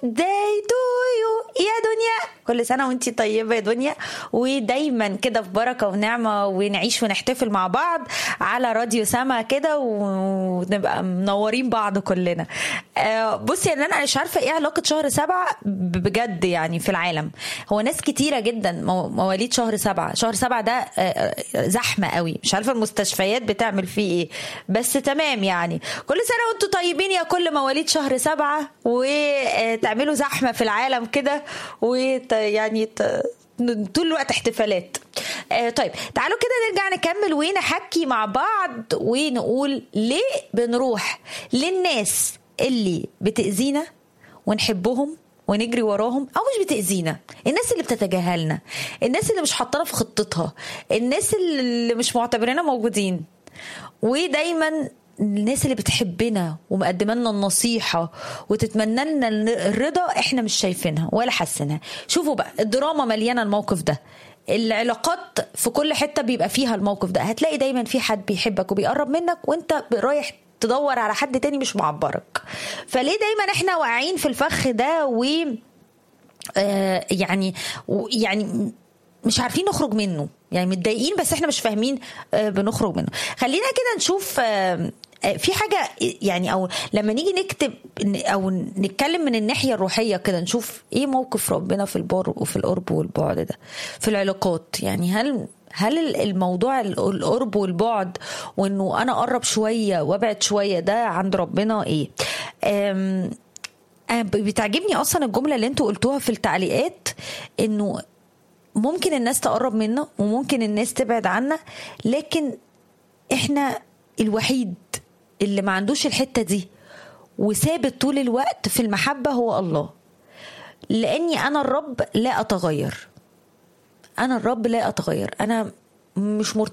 داي تو يو يا دنيا كل سنة وانتي طيبة يا دنيا ودايما كده في بركة ونعمة ونعيش ونحتفل مع بعض على راديو سما كده ونبقى منورين بعض كلنا آه، بصي يعني انا مش عارفة ايه علاقة شهر سبعة بجد يعني في العالم هو ناس كتيرة جدا مو- مواليد شهر سبعة شهر سبعة ده آه، آه، زحمة قوي مش عارفة المستشفيات بتعمل فيه ايه بس تمام يعني كل سنة وانتم طيبين يا كل مواليد شهر سبعة وتعملوا زحمة في العالم كده ويعني طول الوقت احتفالات آه، طيب تعالوا كده نرجع نكمل ونحكي مع بعض ونقول ليه بنروح للناس اللي بتأذينا ونحبهم ونجري وراهم او مش بتاذينا الناس اللي بتتجاهلنا الناس اللي مش حاطانا في خطتها الناس اللي مش معتبريننا موجودين ودايما الناس اللي بتحبنا ومقدمه لنا النصيحه وتتمنى لنا الرضا احنا مش شايفينها ولا حاسينها شوفوا بقى الدراما مليانه الموقف ده العلاقات في كل حته بيبقى فيها الموقف ده هتلاقي دايما في حد بيحبك وبيقرب منك وانت رايح تدور على حد تاني مش معبرك فليه دايما احنا واقعين في الفخ ده و آه، يعني و- يعني مش عارفين نخرج منه يعني متضايقين بس احنا مش فاهمين آه، بنخرج منه خلينا كده نشوف آه، آه، في حاجة يعني أو لما نيجي نكتب ن- أو نتكلم من الناحية الروحية كده نشوف إيه موقف ربنا في البر وفي القرب والبعد ده في العلاقات يعني هل هل الموضوع ال- القرب والبعد وإنه أنا أقرب شوية وأبعد شوية ده عند ربنا إيه؟ أم أنا ب- بتعجبني اصلا الجمله اللي انتوا قلتوها في التعليقات انه ممكن الناس تقرب منا وممكن الناس تبعد عنا لكن احنا الوحيد اللي ما عندوش الحته دي وثابت طول الوقت في المحبه هو الله لاني انا الرب لا اتغير انا الرب لا اتغير انا مش مرتبط